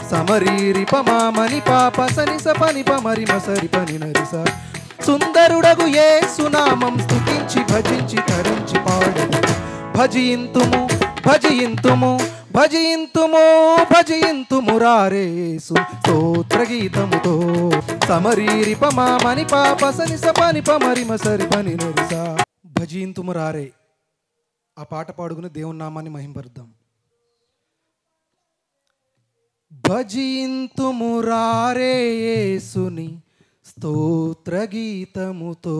సమరీరి పమామని పాప సని సపని పమరి మసరి పని నరిస సుందరుడగు ఏ సునామం స్తుతించి భజించి తరించి పాడదు భజింతుము భజింతుము భజింతుము భజింతుము రారేసు స్తోత్ర గీతముతో సమరీరి పమామని పాప సని సపని పమరి మసరి పని నరిస భజింతుము రారే ఆ పాట పాడుకుని దేవుని నామాన్ని మహింపరుద్దాం భజింతుమురారే యేసుని స్తోత్ర గీతముతో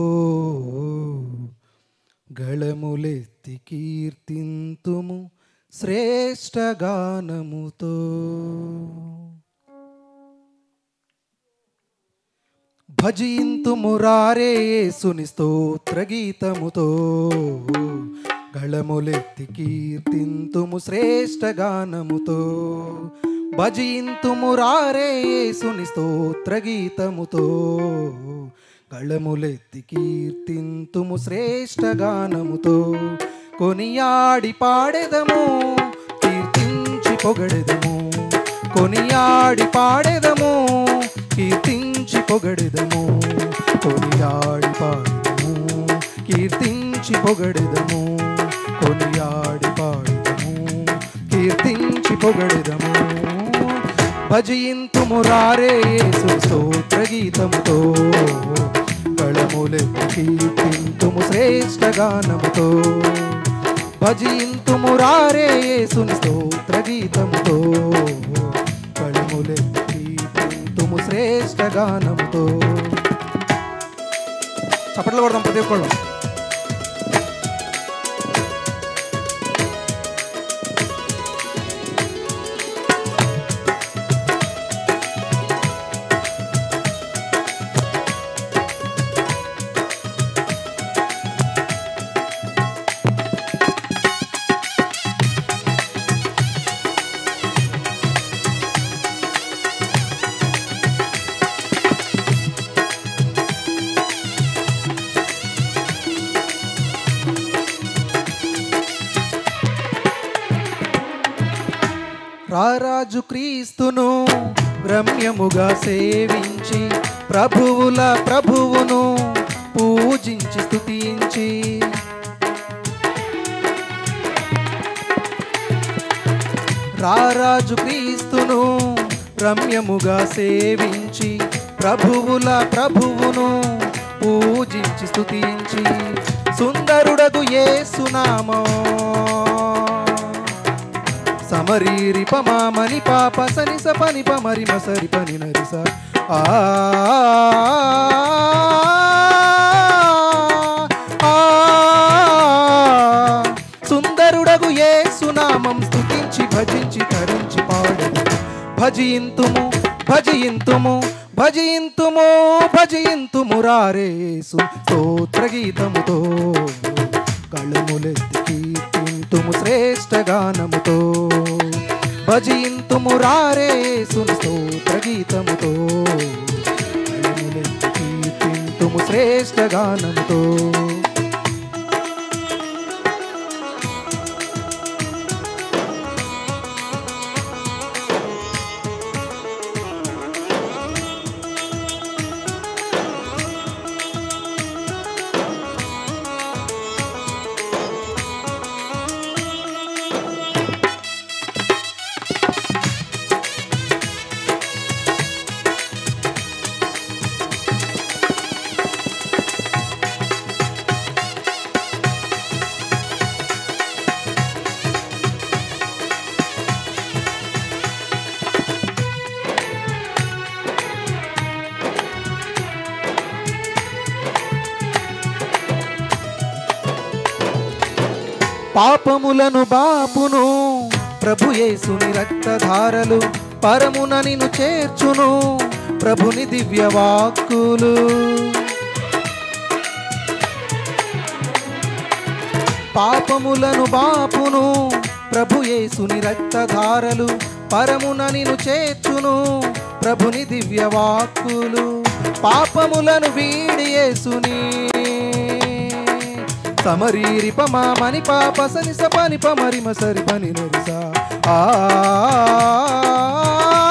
గళములెత్తి కీర్తింతుము శ్రేష్ఠ గానముతో భజింతుమురారే యేసుని స్తోత్ర గీతముతో గళములెత్తి కీర్తింతుము శ్రేష్ఠ గానముతో భజింతుమురారే యేసుని స్తోత్ర గీతముతో గళములెత్తి కీర్తింతుము శ్రేష్ఠ గానముతో కొనియాడి పాడెదము కీర్తించి పొగడెదము కొనియాడి పాడెదము కీర్తించి పొగడెదము కొనియాడి పాడెదము కీర్తించి పొగడెదము కొనియాడి పాడెదము కీర్తించి పొగడెదము భజయింతు మురారే యేసు స్తోత్ర గీతముతో గళములెత్తి కీర్తింతుము శ్రేష్ఠ గానముతో భజింతు మురారే యేసుని స్తోత్ర గీతముతో కళములెత్తి కీర్తింతుము శ్రేష్ఠ గానముతో చప్పట్లు కొడదాం ప్రతి ఒక్కళ్ళు రారాజు క్రీస్తును రమ్యముగా సేవించి ప్రభువుల ప్రభువును పూజించి స్తుతించి రారాజు క్రీస్తును రమ్యముగా సేవించి ప్రభువుల ప్రభువును పూజించి స్తుతించి సుందరుడగు యేసునామో సమరీరి పమామని పాప సని సపని పమరి మసరి పని నరిస ఆ ఆ, సుందరుడగు ఏ సునామం స్తుతించి భజించి తరించి పాడదు భజింతుము భజింతుము భజింతుము భజింతుము రారేసు స్తోత్ర గీతముతో కళ్ళములెత్తి కీర్తింతుము శ్రేష్ఠ గానముతో భజింతుము రారేసుని స్తోత్ర గీతముతో కళ్ళములెత్తి కీర్తింతుము శ్రేష్ఠ గానముతో పాపములను బాపును ప్రభు యేసుని రక్తధారలు పరమున నిన్ను చేర్చును ప్రభుని దివ్య వాక్కులు పాపములను బాపును ప్రభు యేసుని రక్తధారలు పరమున నిన్ను చేర్చును ప్రభుని దివ్య వాక్కులు పాపములను వీడి యేసుని సమరీరి పమామని పాప సని సపని పమరి మసరి పని నరిసా ఆ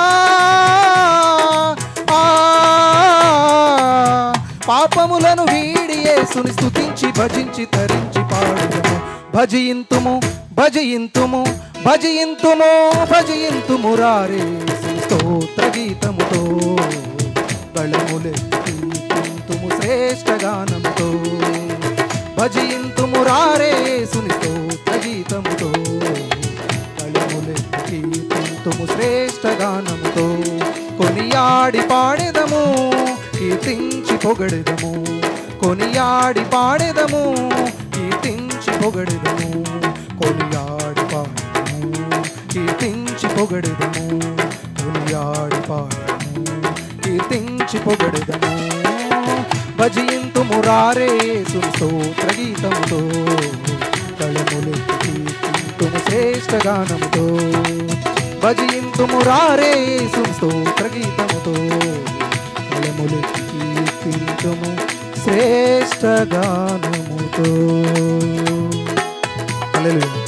పాపములను వీడి యేసుని స్తుతించి భజించి తరించి పాడదము భజయింతుము భజయింతుము భజయింతుము భజయింతుము రారే స్తోత్ర గీతముతో బలములెత్తి కీర్తింతుము శ్రేష్ఠ గానముతో భజయింతుము రారే సుని స్తోత్ర గీతముతో బలములెత్తి కీర్తింతుము శ్రేష్ఠ గానముతో కొనియాడి పాడెదము కీర్తించి పొగడెదము కొనియాడి పాడెదము కీర్తించి పొగడెదము కొనియాడి పాడెదము కీర్తించి పొగడెదము కొనియాడి పాడెదము కీర్తించి పొగడెదము భజయింతు మురారే స్తోత్ర గీతముతో తళములు కీర్తింతుము శ్రేష్ఠ గానముతో భజయింతు మురారే స్తోత్ర గీతముతో తళములు కీర్తింతుము శ్రేష్ఠ గానముతో హల్లెలూయా